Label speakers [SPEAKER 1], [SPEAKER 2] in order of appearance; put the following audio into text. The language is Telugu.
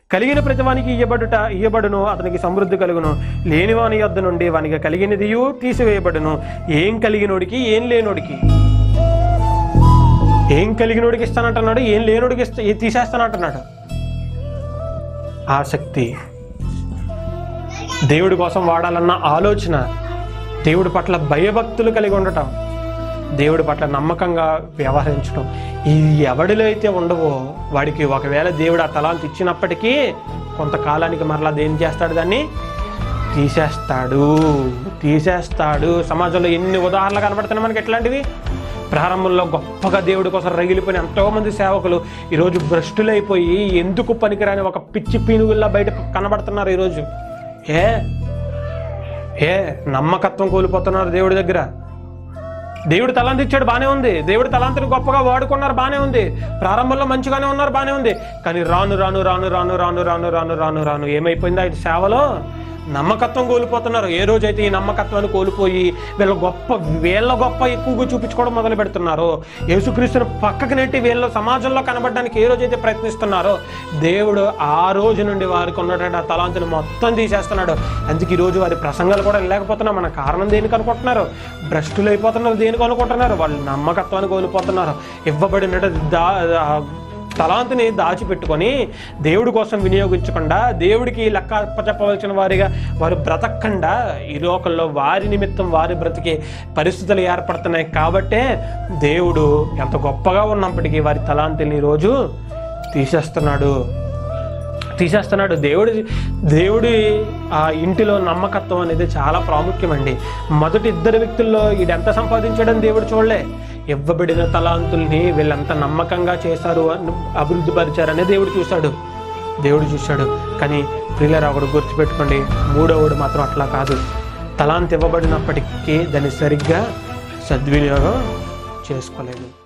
[SPEAKER 1] కలిగిన ప్రతివానికి ఇయ్యబడుట ఇయ్యబడును అతనికి సమృద్ధి కలుగును లేనివాని యొద్ద నుండి వానికి కలిగినదియు తీసివేయబడును ఏం కలిగినోడికి ఏం లేనోడికి ఏం కలిగినోడికి ఇస్తానంటున్నాడు ఏం లేనోడికి ఇస్తా ఏ తీసేస్తానంటున్నాడు ఆసక్తి దేవుడి కోసం వాడాలన్న ఆలోచన దేవుడి పట్ల భయభక్తులు కలిగి ఉండటం దేవుడి పట్ల నమ్మకంగా వ్యవహరించడం ఇది ఎవడిలో అయితే ఉండవో వాడికి ఒకవేళ దేవుడు ఆ తలాంతి ఇచ్చినప్పటికీ కొంతకాలానికి మరలా దేని చేస్తాడు దాన్ని తీసేస్తాడు తీసేస్తాడు సమాజంలో ఎన్ని ఉదాహరణలు కనబడుతున్నాయి మనకి ఎట్లాంటివి ప్రారంభంలో గొప్పగా దేవుడి కోసం రగిలిపోయిన ఎంతోమంది సేవకులు ఈరోజు భ్రష్టులైపోయి ఎందుకు పనికిరాని ఒక పిచ్చి పీనుగుల్లా బయట కనబడుతున్నారు ఈరోజు ఏ ఏ నమ్మకత్వం కోల్పోతున్నారు దేవుడి దగ్గర దేవుడు తలాంతి ఇచ్చాడు బానే ఉంది దేవుడు తలాంతిని గొప్పగా వాడుకున్నారు బానే ఉంది ప్రారంభంలో మంచిగానే ఉన్నారు బానే ఉంది కానీ రాను రాను రాను రాను రాను రాను రాను రాను రాను ఏమైపోయింది ఆయన సేవలో నమ్మకత్వం కోల్పోతున్నారు ఏ రోజైతే ఈ నమ్మకత్వాన్ని కోల్పోయి వీళ్ళ గొప్ప వీళ్ళ గొప్ప ఎక్కువగా చూపించుకోవడం మొదలు పెడుతున్నారో యేసుక్రీస్తుని పక్కకి నెట్టి వీళ్ళ సమాజంలో కనబడడానికి ఏ రోజైతే ప్రయత్నిస్తున్నారో దేవుడు ఆ రోజు నుండి వారికి ఉన్నటువంటి ఆ తలాంతిని మొత్తం తీసేస్తున్నాడు అందుకే ఈ రోజు వారి ప్రసంగాలు కూడా లేకపోతున్నారు మన కారణం దేనికి అనుకుంటున్నారు భ్రష్టులు అయిపోతున్నారు దేనికి అనుకుంటున్నారు వాళ్ళు నమ్మకత్వాన్ని కోల్పోతున్నారు ఇవ్వబడిన దా ఆ తలాంతిని దాచిపెట్టుకొని దేవుడి కోసం వినియోగించకుండా దేవుడికి లెక్క అప్పచెప్పవలసిన వారిగా వారు బ్రతకకుండా ఈ లోకంలో వారి నిమిత్తం వారి బ్రతికే పరిస్థితులు ఏర్పడుతున్నాయి కాబట్టే దేవుడు ఎంత గొప్పగా ఉన్నప్పటికీ వారి తలాంతిని ఈరోజు తీసేస్తున్నాడు తీసేస్తున్నాడు దేవుడి దేవుడి ఆ ఇంటిలో నమ్మకత్వం అనేది చాలా ప్రాముఖ్యమండి మొదటి ఇద్దరు వ్యక్తుల్లో ఈడు ఎంత సంపాదించాడని దేవుడు చూడలే ఇవ్వబడిన తలాంతుల్ని వీళ్ళంత నమ్మకంగా చేశారు అని అభివృద్ధి పరిచారని దేవుడు చూశాడు దేవుడు చూశాడు కానీ ప్రియులరా ఒకడు గుర్తుపెట్టుకోండి మూడవడు మాత్రం అట్లా కాదు తలాంతి ఇవ్వబడినప్పటికీ దాన్ని సరిగ్గా సద్వినియోగం చేసుకోలేదు